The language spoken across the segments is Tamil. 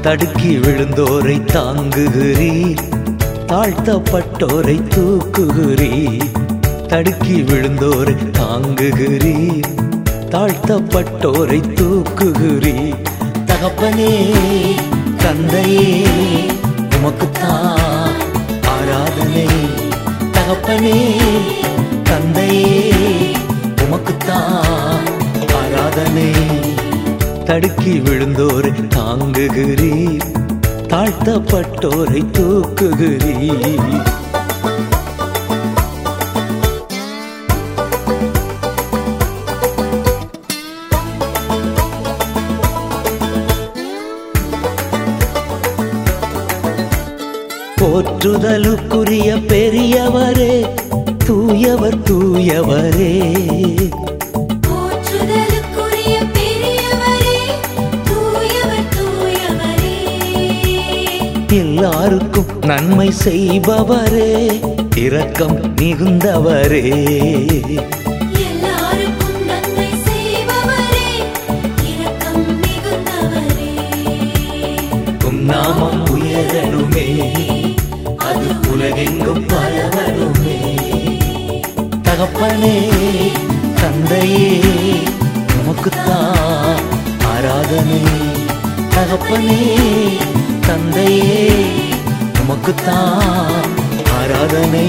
தடுக்கி விழுந்தோரை தாங்குகிறீர் தாழ்த்தப்பட்டோரை தூக்குகிறீர் தடுக்கி விழுந்தோரை தாங்குகிறீர் தாழ்த்தப்பட்டோரை தூக்குகிறீர் தகப்பனே தந்தையே உமக்குத்தான் ஆராதனை தகப்பனே தந்தையே உமக்குத்தான் ஆராதனை தடுக்கி விழுந்தோரை தாங்குகிறீர் தாழ்த்தப்பட்டோரை தூக்குகிறீர் போற்றுதலுக்குரிய பெரியவரே தூயவர் தூயவரே போற்றுதலுக்குரிய பெரியவரே தூயவர் தூயவரே எல்லாருக்கும் நன்மை செய்பவரே இரக்கம் மிகுந்தவரே எல்லாருக்கும் நன்மை செய்பவரே இரக்கம் மிகுந்தவரே உம் நாமம் உயரணுமே அது உலகெங்கும் பரவணுமே தகப்பனே தந்தையே உமக்குத்தான் ஆராதனை தகப்பனே தந்தையே உமக்குத்தான் ஆராதனை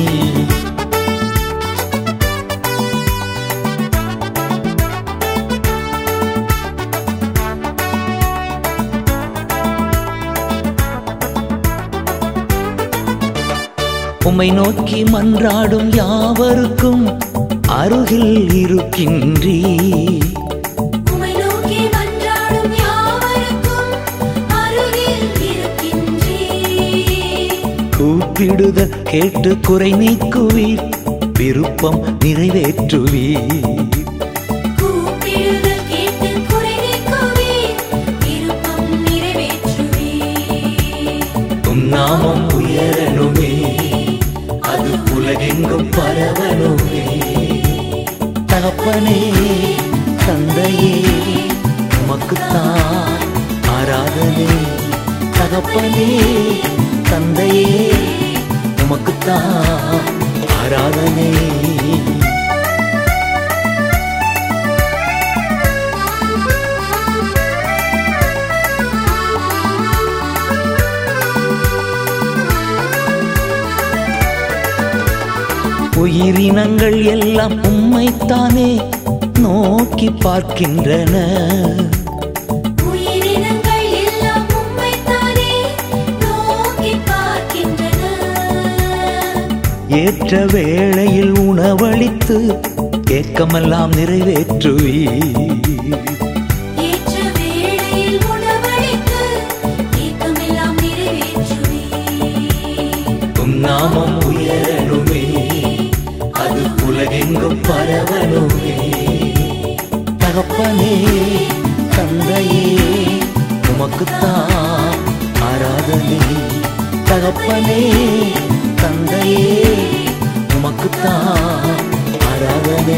உம்மை நோக்கி மன்றாடும் யாவருக்கும் அருகில் இருக்கின்றீ உம்மை நோக்கி மன்றாடும் யாவருக்கும் அருகில் இருக்கின்றீர் கூப்பிடுதல் கேட்டு குறை நீக்குவீர் விருப்பம் நிறைவேற்றுவீர் கூப்பிடுதல் கேட்டு குறை நீக்குவீர் விருப்பம் நிறைவேற்றுவீர் உம் நாமம் உயரணுமே அது உலகெங்கும் பரவணுமே தகப்பனே தந்தையே உமக்குத்தான் ஆராதனை தகப்பனே தந்தையே உமக்குத்தான் ஆராதனை உயிரினங்கள் எல்லாம் உம்மைத்தானே நோக்கி பார்க்கின்றன உயிரினங்கள் எல்லாம் உம்மைத்தானே நோக்கி பார்க்கின்றன ஏற்ற வேளையில் உணவளித்து ஏக்கமெல்லாம் நிறைவேற்றுவீர் ஏற்ற வேளையில் உணவளித்து ஏக்கமெல்லாம் நிறைவேற்றுவீர் உம் நாமம் உயரணுமே அது உலகெங்கும் பரவணுமே தகப்பனே தந்தையே உமக்குத்தான் ஆராதனை தகப்பனே தந்தையே உமக்குத்தான் ஆராதனை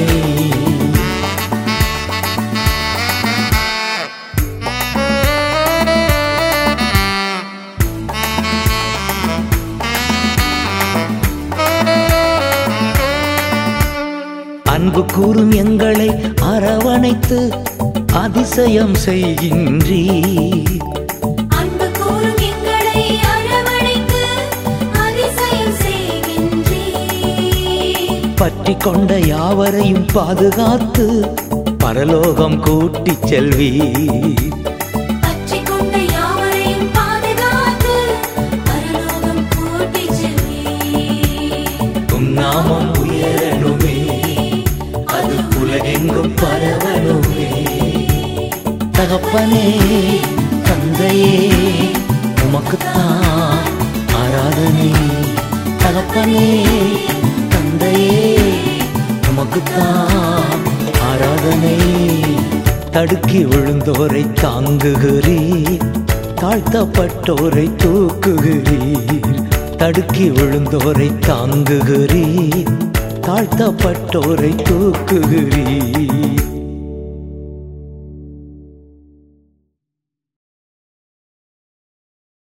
அன்பு கூறும் எங்களை அரவணைத்து அதிசயம் செய்கின்றீ அன்பு கூறும் எங்களை அரவணைத்து அதிசயம் செய்கின்றீர் பற்றி கொண்ட யாவரையும் பாதுகாத்து பரலோகம் கூட்டிச் செல்வீ பற்றிக் கொண்ட யாவரையும் பாதுகாத்து பரலோகம் கூட்டிச் செல்வீர் உம் நாமம் உயரணுமே அது உலகெங்கும் பரவணுமே தகப்பனே தந்தையே உமக்குத்தான் ஆராதனை தகப்பனே தந்தையே உமக்குத்தான் ஆராதனை தடுக்கி விழுந்தோரை தாங்குகிறீர் தாழ்த்தப்பட்டோரை தூக்குகிறீர் தடுக்கி விழுந்தோரை தாங்குகிறீர் தாழ்த்தப்பட்டோரை தூக்குகிறீர்